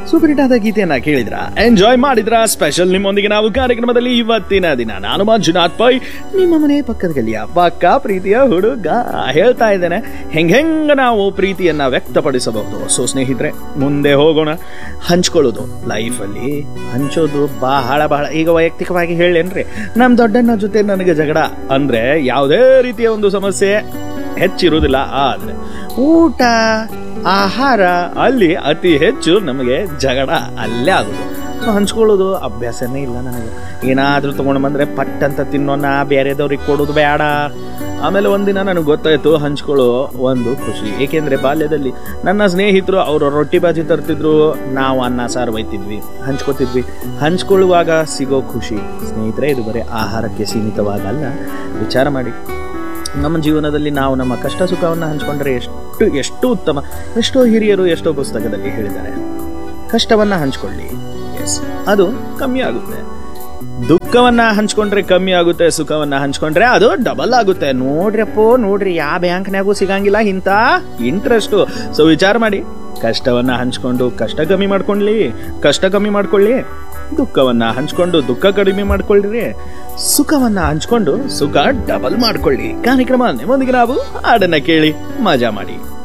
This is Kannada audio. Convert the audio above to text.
ಸೂಪರ್ ಹಿಟ್ ಆದ ಗೀತೆಯನ್ನ ಕೇಳಿದ್ರ ಎಂಜಾಯ್ ಮಾಡಿದ್ರ ಸ್ಪೆಷಲ್ ನಿಮ್ಮೊಂದಿಗೆ ನಾವು ಕಾರ್ಯಕ್ರಮದಲ್ಲಿ ಇವತ್ತಿನ ದಿನ ನಾನು ಮಂಜುನಾಥ್ ಪೈ ನಿಮ್ಮ ಮನೆ ಪಕ್ಕದ ಗಲಿಯ ಪಕ್ಕ ಪ್ರೀತಿಯ ಹುಡುಗ ಹೇಳ್ತಾ ಇದ್ದೇನೆ ಹೆಂಗ್ ಹೆಂಗ ನಾವು ಪ್ರೀತಿಯನ್ನ ವ್ಯಕ್ತಪಡಿಸಬಹುದು ಸೊ ಸ್ನೇಹಿತರೆ ಮುಂದೆ ಹೋಗೋಣ ಹಂಚ್ಕೊಳ್ಳೋದು ಲೈಫಲ್ಲಿ ಹಂಚೋದು ಬಹಳ ಬಹಳ ಈಗ ವೈಯಕ್ತಿಕವಾಗಿ ಹೇಳೇನ್ರಿ ನಮ್ಮ ದೊಡ್ಡಣ್ಣ ಜೊತೆ ನನಗೆ ಜಗಳ ಅಂದ್ರೆ ಯಾವುದೇ ರೀತಿಯ ಒಂದು ಸಮಸ್ಯೆ ಹೆಚ್ಚಿರುವುದಿಲ್ಲ ಆದ್ರೆ ಊಟ ಆಹಾರ ಅಲ್ಲಿ ಅತಿ ಹೆಚ್ಚು ನಮಗೆ ಜಗಳ ಅಲ್ಲೇ ಆಗೋದು ಸೊ ಹಂಚ್ಕೊಳ್ಳೋದು ಅಭ್ಯಾಸನೇ ಇಲ್ಲ ನನಗೆ ಏನಾದರೂ ತೊಗೊಂಡು ಬಂದರೆ ಪಟ್ ಅಂತ ತಿನ್ನೋಣ ಬೇರೆದವ್ರಿಗೆ ಕೊಡೋದು ಬೇಡ ಆಮೇಲೆ ಒಂದಿನ ನನಗೆ ಗೊತ್ತಾಯ್ತು ಹಂಚ್ಕೊಳ್ಳೋ ಒಂದು ಖುಷಿ ಏಕೆಂದರೆ ಬಾಲ್ಯದಲ್ಲಿ ನನ್ನ ಸ್ನೇಹಿತರು ಅವರು ರೊಟ್ಟಿ ಬಾಜಿ ತರ್ತಿದ್ರು ನಾವು ಅನ್ನ ಸಾರು ಒಯ್ತಿದ್ವಿ ಹಂಚ್ಕೋತಿದ್ವಿ ಹಂಚ್ಕೊಳ್ಳುವಾಗ ಸಿಗೋ ಖುಷಿ ಸ್ನೇಹಿತರೆ ಇದು ಬರೀ ಆಹಾರಕ್ಕೆ ಸೀಮಿತವಾಗಲ್ಲ ವಿಚಾರ ಮಾಡಿ ನಮ್ಮ ಜೀವನದಲ್ಲಿ ನಾವು ನಮ್ಮ ಕಷ್ಟ ಸುಖವನ್ನು ಹಂಚಿಕೊಂಡ್ರೆ ಎಷ್ಟು ಎಷ್ಟು ಉತ್ತಮ ಎಷ್ಟೋ ಹಿರಿಯರು ಎಷ್ಟೋ ಪುಸ್ತಕದಲ್ಲಿ ಹೇಳಿದ್ದಾರೆ ಕಷ್ಟವನ್ನ ಹಂಚ್ಕೊಳ್ಳಿ ಎಸ್ ಅದು ಕಮ್ಮಿ ಆಗುತ್ತೆ ದುಃಖವನ್ನ ಹಂಚ್ಕೊಂಡ್ರೆ ಕಮ್ಮಿ ಆಗುತ್ತೆ ಸುಖವನ್ನ ಹಂಚ್ಕೊಂಡ್ರೆ ಅದು ಡಬಲ್ ಆಗುತ್ತೆ ನೋಡ್ರಪ್ಪೋ ನೋಡ್ರಿ ಯಾವ ಬ್ಯಾಂಕ್ನಾಗೂ ಸಿಗಂಗಿಲ್ಲ ಇಂಥ ಇಂಟ್ರೆಸ್ಟ್ ಸೊ ವಿಚಾರ ಮಾಡಿ ಕಷ್ಟವನ್ನ ಹಂಚ್ಕೊಂಡು ಕಷ್ಟ ಕಮ್ಮಿ ಮಾಡ್ಕೊಳ್ಳಿ ಕಷ್ಟ ಕಮ್ಮಿ ಮಾಡ್ಕೊಳ್ಳಿ ದುಃಖವನ್ನ ಹಂಚ್ಕೊಂಡು ದುಃಖ ಕಡಿಮೆ ಮಾಡ್ಕೊಳ್ಳ್ರಿ ಸುಖವನ್ನ ಹಂಚ್ಕೊಂಡು ಸುಖ ಡಬಲ್ ಮಾಡ್ಕೊಳ್ಳಿ ಕಾರ್ಯಕ್ರಮ ನಿಮ್ಮೊಂದಿಗೆ ನಾವು ಹಾಡನ್ನ ಕೇಳಿ ಮಜಾ ಮಾಡಿ